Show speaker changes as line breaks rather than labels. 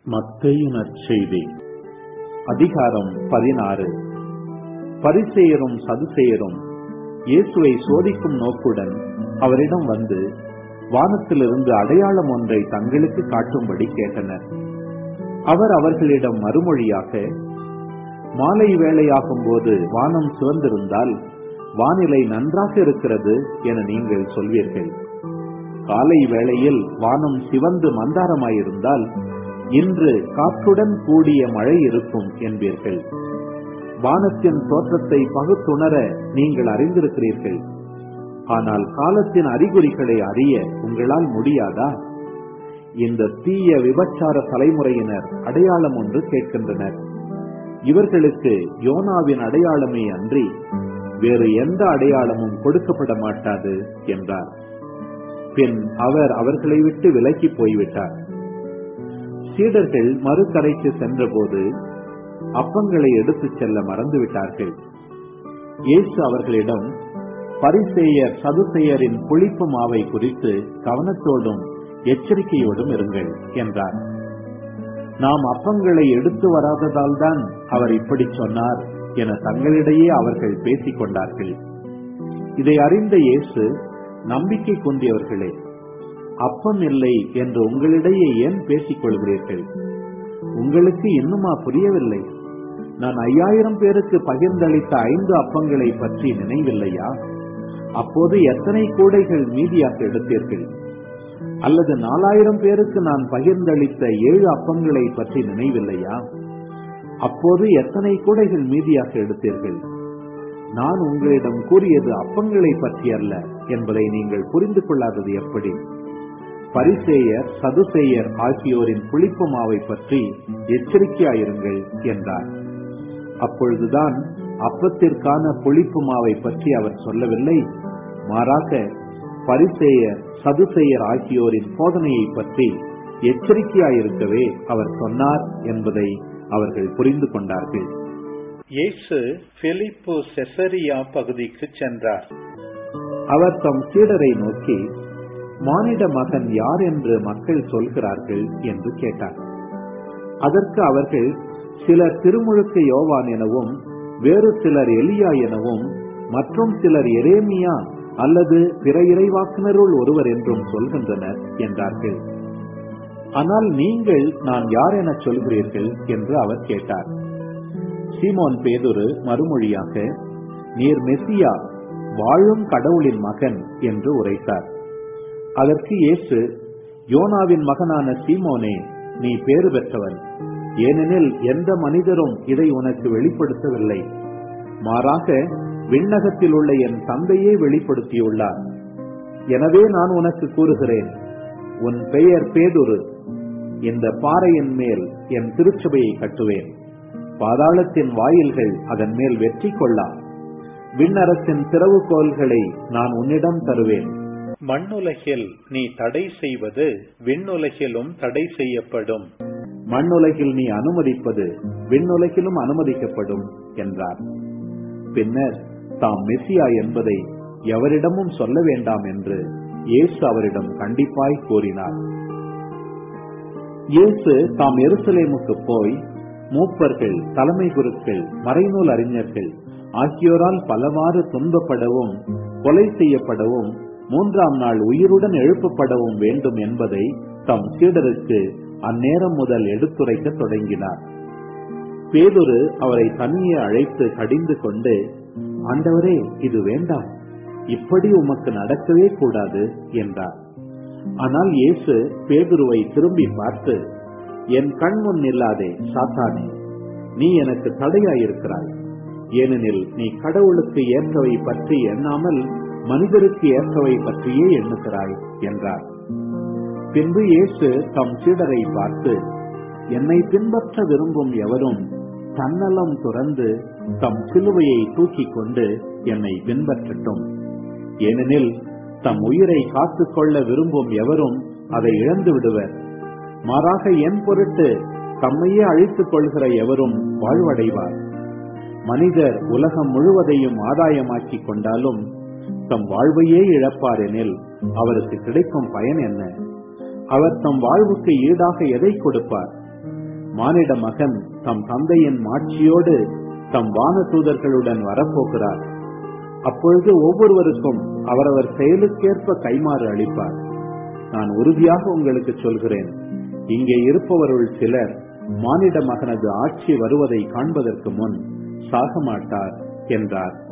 மத்தேயு நற்செய்தி அதிகாரம் பதினாறு பரிசேயரும் சதுசேயரும் இயேசுவை சோதிக்கும் நோக்குடன் அவரிடம் வந்து வானத்திலிருந்து அடையாளம் ஒன்றை தங்களுக்கு காட்டும்படி கேட்டனர் அவர் அவர்களிடம் மறுமொழியாக மாலை வேளையாகும் போது வானம் சிவந்திருந்தால் வானிலை நன்றாக இருக்கிறது என நீங்கள் சொல்வீர்கள் காலை வேளையில் வானம் சிவந்து மந்தாரமாயிருந்தால் இன்று காற்றுடன் கூடிய மழை இருக்கும் என்பீர்கள் வானத்தின் தோற்றத்தை பகுத்துணர நீங்கள் அறிந்திருக்கிறீர்கள் ஆனால் காலத்தின் அறிகுறிகளை அறிய உங்களால் முடியாதா இந்த தீய விபச்சார தலைமுறையினர் அடையாளம் ஒன்று கேட்கின்றனர் இவர்களுக்கு யோனாவின் அடையாளமே அன்றி வேறு எந்த அடையாளமும் கொடுக்கப்பட மாட்டாது என்றார் பின் அவர் அவர்களை விட்டு விலக்கி போய்விட்டார் சீடர்கள் மறுகரைக்கு சென்றபோது அப்பங்களை எடுத்துச் செல்ல மறந்துவிட்டார்கள் இயேசு அவர்களிடம் பரிசேயர் சதுசேயரின் புளிப்பு மாவை குறித்து கவனத்தோடும் எச்சரிக்கையோடும் இருங்கள் என்றார் நாம் அப்பங்களை எடுத்து வராததால் தான் அவர் இப்படி சொன்னார் என தங்களிடையே அவர்கள் பேசிக் கொண்டார்கள் இதை அறிந்த இயேசு நம்பிக்கை கொண்டியவர்களே அப்பம் இல்லை என்று உங்களிடையே ஏன் பேசிக் கொள்கிறீர்கள் உங்களுக்கு இன்னுமா புரியவில்லை நான் ஐயாயிரம் பேருக்கு பகிர்ந்தளித்த ஐந்து அப்பங்களை பற்றி நினைவில்லையா அப்போது எத்தனை கூடைகள் மீதியாக எடுத்தீர்கள் அல்லது நாலாயிரம் பேருக்கு நான் பகிர்ந்தளித்த ஏழு அப்பங்களை பற்றி நினைவில்லையா அப்போது எத்தனை கூடைகள் மீதியாக எடுத்தீர்கள் நான் உங்களிடம் கூறியது அப்பங்களை பற்றி அல்ல என்பதை நீங்கள் புரிந்து கொள்ளாதது எப்படி பரிசேயர் சதுசேயர் ஆகியோரின் புளிப்பு மாவை பற்றி எச்சரிக்கையாயிருங்கள் என்றார் அப்பொழுதுதான் அப்பத்திற்கான புளிப்பு மாவை பற்றி அவர் சொல்லவில்லை மாறாக பரிசேயர் சதுசேயர் ஆகியோரின் போதனையை பற்றி எச்சரிக்கையாயிருக்கவே அவர் சொன்னார் என்பதை அவர்கள் புரிந்து கொண்டார்கள்
இயேசு பிலிப்பு செசரியா பகுதிக்கு சென்றார்
அவர் தம் சீடரை நோக்கி மானிட மகன் யார் என்று மக்கள் சொல்கிறார்கள் என்று கேட்டார் அதற்கு அவர்கள் சிலர் திருமுழுக்கு யோவான் எனவும் வேறு சிலர் எலியா எனவும் மற்றும் சிலர் எரேமியா அல்லது பிற இறைவாக்கினருள் ஒருவர் என்றும் சொல்கின்றனர் என்றார்கள் ஆனால் நீங்கள் நான் யார் என சொல்கிறீர்கள் என்று அவர் கேட்டார் சீமோன் பேதுரு மறுமொழியாக நீர் மெஸ்ஸியா வாழும் கடவுளின் மகன் என்று உரைத்தார் அதற்கு இயேசு யோனாவின் மகனான சீமோனே நீ பேறு பெற்றவன் ஏனெனில் எந்த மனிதரும் இதை உனக்கு வெளிப்படுத்தவில்லை மாறாக விண்ணகத்தில் உள்ள என் தந்தையே வெளிப்படுத்தியுள்ளார் எனவே நான் உனக்கு கூறுகிறேன் உன் பெயர் பேதுரு இந்த பாறையின் மேல் என் திருச்சபையை கட்டுவேன் பாதாளத்தின் வாயில்கள் அதன் மேல் வெற்றி கொள்ளா விண்ணரசின் திறவுகோள்களை நான் உன்னிடம் தருவேன்
மண்ணுலகில் நீ தடை செய்வது விண்ணுலகிலும் தடை செய்யப்படும்
மண்ணுலகில் நீ அனுமதிப்பது விண்ணுலகிலும் அனுமதிக்கப்படும் என்றார் பின்னர் தாம் மெசியா என்பதை எவரிடமும் சொல்ல வேண்டாம் என்று இயேசு அவரிடம் கண்டிப்பாய் கூறினார் இயேசு தாம் எருசலேமுக்கு போய் மூப்பர்கள் தலைமை குருக்கள் மறைநூல் அறிஞர்கள் ஆகியோரால் பலவாறு துன்பப்படவும் கொலை செய்யப்படவும் மூன்றாம் நாள் உயிருடன் எழுப்பப்படவும் வேண்டும் என்பதை தம் சீடருக்கு அந்நேரம் முதல் எடுத்துரைக்க தொடங்கினார் பேதுரு அவரை தனியே அழைத்து கடிந்து கொண்டு ஆண்டவரே இது வேண்டாம் இப்படி உமக்கு நடக்கவே கூடாது என்றார் ஆனால் இயேசு பேதுருவை திரும்பி பார்த்து என் கண் முன் இல்லாதே சாத்தானே நீ எனக்கு தடையாயிருக்கிறாய் ஏனெனில் நீ கடவுளுக்கு ஏற்றவை பற்றி எண்ணாமல் மனிதருக்கு ஏற்றவை பற்றியே எண்ணுகிறாய் என்றார் பின்பு இயேசு தம் சீடரை பார்த்து என்னை பின்பற்ற விரும்பும் எவரும் தன்னலம் துறந்து தம் சிலுவையை தூக்கிக் கொண்டு என்னை பின்பற்றட்டும் ஏனெனில் தம் உயிரை காத்துக்கொள்ள விரும்பும் எவரும் அதை இழந்து விடுவர் மாறாக என் பொருட்டு தம்மையே அழித்துக் கொள்கிற எவரும் வாழ்வடைவார் மனிதர் உலகம் முழுவதையும் ஆதாயமாக்கிக் கொண்டாலும் தம் வாழ்வையே இழப்பார் எனில் அவருக்கு கிடைக்கும் பயன் என்ன அவர் தம் வாழ்வுக்கு ஈடாக எதை கொடுப்பார் மானிட மகன் தம் தந்தையின் மாட்சியோடு தம் வான தூதர்களுடன் வரப்போகிறார் அப்பொழுது ஒவ்வொருவருக்கும் அவரவர் செயலுக்கேற்ப கைமாறு அளிப்பார் நான் உறுதியாக உங்களுக்கு சொல்கிறேன் இங்கே இருப்பவருள் சிலர் மானிட மகனது ஆட்சி வருவதை காண்பதற்கு முன் சாக மாட்டார் என்றார்